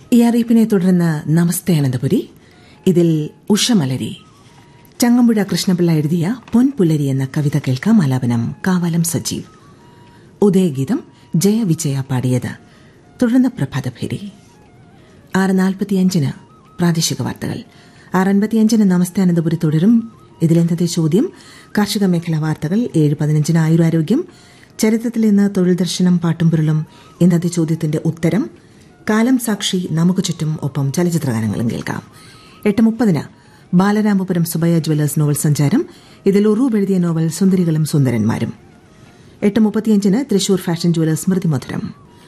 ഈ അറിയിപ്പിനെ തുടർന്ന് നമസ്തേ അനന്തപുരി ഇതിൽ ഉഷമലരി ചങ്ങമ്പുഴ കൃഷ്ണപിള്ള എഴുതിയ പൊൻപുലരി എന്ന കവിത കേൾക്കാം ആലാപനം കാവാലം സജീവ് ഉദയഗീതം ജയവിജയ പാടിയത് തുടർന്ന് പ്രഭാതഭേരി ആറ് നാൽപ്പത്തിയഞ്ചിന് പ്രാദേശിക വാർത്തകൾ ആറ് അൻപത്തിയഞ്ചിന് നമസ്തേ അനന്തപുരി തുടരും ഇതിലെന്നത്തെ ചോദ്യം കാർഷിക മേഖലാ വാർത്തകൾ ഏഴ് പതിനഞ്ചിന് ആയുരാരോഗ്യം ചരിത്രത്തിൽ ഇന്ന് തൊഴിൽ ദർശനം പാട്ടും പൊരുളും ഇന്നത്തെ ചോദ്യത്തിന്റെ ഉത്തരം കാലം സാക്ഷി നമുക്ക് ചുറ്റും ഒപ്പം ചലച്ചിത്രഗാനങ്ങളും കേൾക്കാം എട്ട് മുപ്പതിന് ബാലരാമപുരം സുബയ ജ്വല്ലേഴ്സ് നോവൽ സഞ്ചാരം ഇതിൽ ഉറൂബ് എഴുതിയ നോവൽ സുന്ദരികളും സുന്ദരന്മാരും എട്ട് മുപ്പത്തിയഞ്ചിന് തൃശൂർ ഫാഷൻ ജ്വല്ലേഴ്സ് സ്മൃതി മധുരം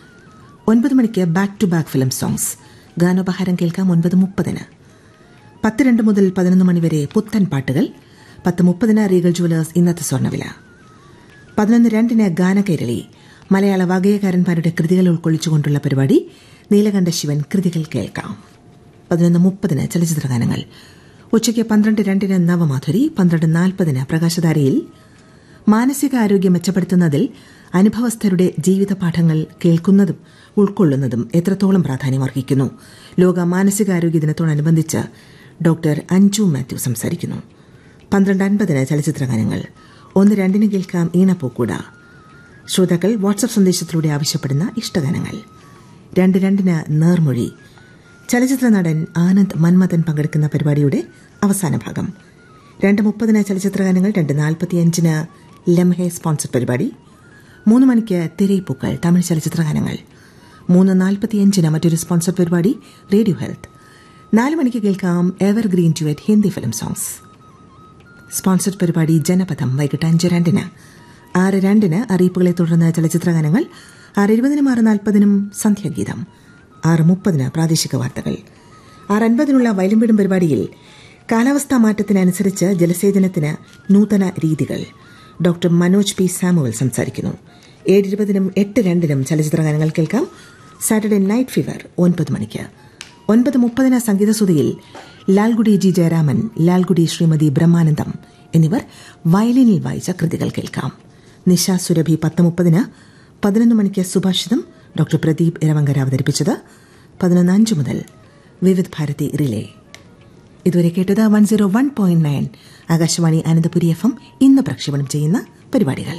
ഒൻപത് മണിക്ക് back to back film songs ഗാനോപഹാരം കേൾക്കാം ഒൻപത് മുപ്പതിന് പത്ത് രണ്ട് മുതൽ പതിനൊന്ന് മണിവരെ പുത്തൻ പാട്ടുകൾ പത്ത് മുപ്പതിന് റീഗൽ ജുവലേഴ്സ് ഇന്നത്തെ സ്വർണ്ണവില പതിനൊന്ന് രണ്ടിന് ഗാനകേരളി മലയാള വാഗയകാരന്മാരുടെ കൃതികൾ ഉൾക്കൊള്ളിച്ചുകൊണ്ടുള്ള പരിപാടി നീലകണ്ഠ ശിവൻ കൃതികൾ കേൾക്കാം പതിനൊന്ന് മുപ്പതിന് ചലച്ചിത്രഗാനങ്ങൾ ഉച്ചയ്ക്ക് പന്ത്രണ്ട് രണ്ടിന് നവമാധുരി പന്ത്രണ്ട് നാൽപ്പതിന് പ്രകാശധാരയിൽ മാനസികാരോഗ്യം മെച്ചപ്പെടുത്തുന്നതിൽ അനുഭവസ്ഥരുടെ ജീവിത പാഠങ്ങൾ കേൾക്കുന്നതും ഉൾക്കൊള്ളുന്നതും എത്രത്തോളം പ്രാധാന്യമർഹിക്കുന്നു ലോക മാനസികാരോഗ്യ ദിനത്തോടനുബന്ധിച്ച് ഡോക്ടർ അഞ്ജു മാത്യു സംസാരിക്കുന്നു പന്ത്രണ്ട് അൻപതിന് ചലച്ചിത്രഗാനങ്ങൾ ഒന്ന് രണ്ടിന് കേൾക്കാം ഈണപ്പൂക്കൂട ശ്രോതാക്കൾ വാട്സ്ആപ്പ് സന്ദേശത്തിലൂടെ ആവശ്യപ്പെടുന്ന ഇഷ്ടഗാനങ്ങൾ രണ്ട് രണ്ടിന് നേർമൊഴി ചലച്ചിത്ര നടൻ ആനന്ദ് മന്മഥൻ പങ്കെടുക്കുന്ന പരിപാടിയുടെ അവസാന ഭാഗം രണ്ട് മുപ്പതിന് ചലച്ചിത്രഗാനങ്ങൾ രണ്ട് നാൽപ്പത്തിയഞ്ചിന് ലെംഹെ സ്പോൺസർ പരിപാടി മൂന്ന് മണിക്ക് തിരയിപ്പൂക്കൾ തമിഴ് ചലച്ചിത്രഗാനങ്ങൾ മൂന്ന് നാൽപ്പത്തിയഞ്ചിന് മറ്റൊരു സ്പോൺസർ പരിപാടി റേഡിയോ ഹെൽത്ത് നാല് മണിക്ക് കേൾക്കാം evergreen duet Hindi film songs sponsored പരിപാടി ജനപഥം വൈകിട്ട് അഞ്ച് രണ്ടിന് ആറ് രണ്ടിന് അറിയിപ്പുകളെ തുടർന്ന് ചലച്ചിത്രഗാനങ്ങൾ ആറ് ഇരുപതിനും ആറ് നാൽപ്പതിനും സന്ധ്യാഗീതം ആറ് മുപ്പതിന് പ്രാദേശിക വാർത്തകൾ ആറ് അൻപതിനുള്ള വയലുംപിടും പരിപാടിയിൽ കാലാവസ്ഥാ മാറ്റത്തിനനുസരിച്ച് ജലസേചനത്തിന് നൂതന രീതികൾ ഡോക്ടർ മനോജ് പി സാമുവൽ സംസാരിക്കുന്നു ഏഴ് ഇരുപതിനും എട്ട് രണ്ടിനും ചലച്ചിത്രഗാനങ്ങൾ കേൾക്കാം സാറ്റർഡേ നൈറ്റ് ഫീവർ ഒൻപത് മണിക്ക് ഒൻപത് മുപ്പതിന് സംഗീതസുതിയിൽ ലാൽഗുഡി ജി ജയരാമൻ ലാൽഗുഡി ശ്രീമതി ബ്രഹ്മാനന്ദം എന്നിവർ വയലിനിൽ വായിച്ച കൃതികൾ കേൾക്കാം നിശ സുരഭി പത്ത് മുപ്പതിന് പതിനൊന്ന് മണിക്ക് സുഭാഷിതം ഡോക്ടർ പ്രദീപ് ഇരവങ്കര അവതരിപ്പിച്ചത് പതിനൊന്ന് അഞ്ച് മുതൽ വിവിധ് ഭാരതി റിലേ ഇതുവരെ കേട്ടത് one zero one point nine Akashvani Ananthapuri F M ഇന്ന് പ്രക്ഷേപണം ചെയ്യുന്ന പരിപാടികൾ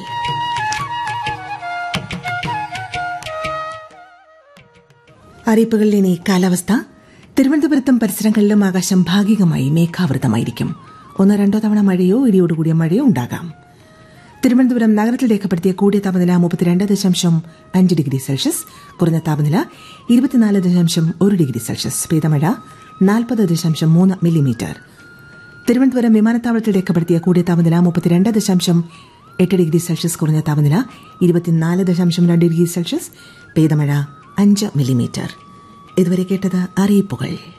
അറിയിപ്പുകളിൽ ഇനി കാലാവസ്ഥ തിരുവനന്തപുരത്തും പരിസരങ്ങളിലും ആകാശം ഭാഗികമായി മേഘാവൃതമായിരിക്കും ഒന്നോ രണ്ടോ തവണ മഴയോ ഇടിയോടുകൂടിയ മഴയോ ഉണ്ടാകാം തിരുവനന്തപുരം നഗരത്തിൽ രേഖപ്പെടുത്തിയ കൂടിയ താപനില മുപ്പത്തിരണ്ട് ദശാംശം അഞ്ച് ഡിഗ്രി സെൽഷ്യസ് കുറഞ്ഞ താപനില ഇരുപത്തിനാല് ദശാംശം ഒരു ഡിഗ്രി സെൽഷ്യസ് പെയ്തമഴ നാൽപ്പത് ദശാംശം മൂന്ന് മില്ലിമീറ്റർ തിരുവനന്തപുരം വിമാനത്താവളത്തിൽ രേഖപ്പെടുത്തിയ കൂടിയ താപനില മുപ്പത്തിരണ്ട് ദശാംശം എട്ട് ഡിഗ്രി സെൽഷ്യസ് കുറഞ്ഞ താപനില ഇരുപത്തിനാല് ദശാംശം രണ്ട് ഡിഗ്രി സെൽഷ്യസ് പെയ്തമഴ അഞ്ച് മില്ലിമീറ്റർ ഇതുവരെ കേട്ടത് അറിയിപ്പുകൾ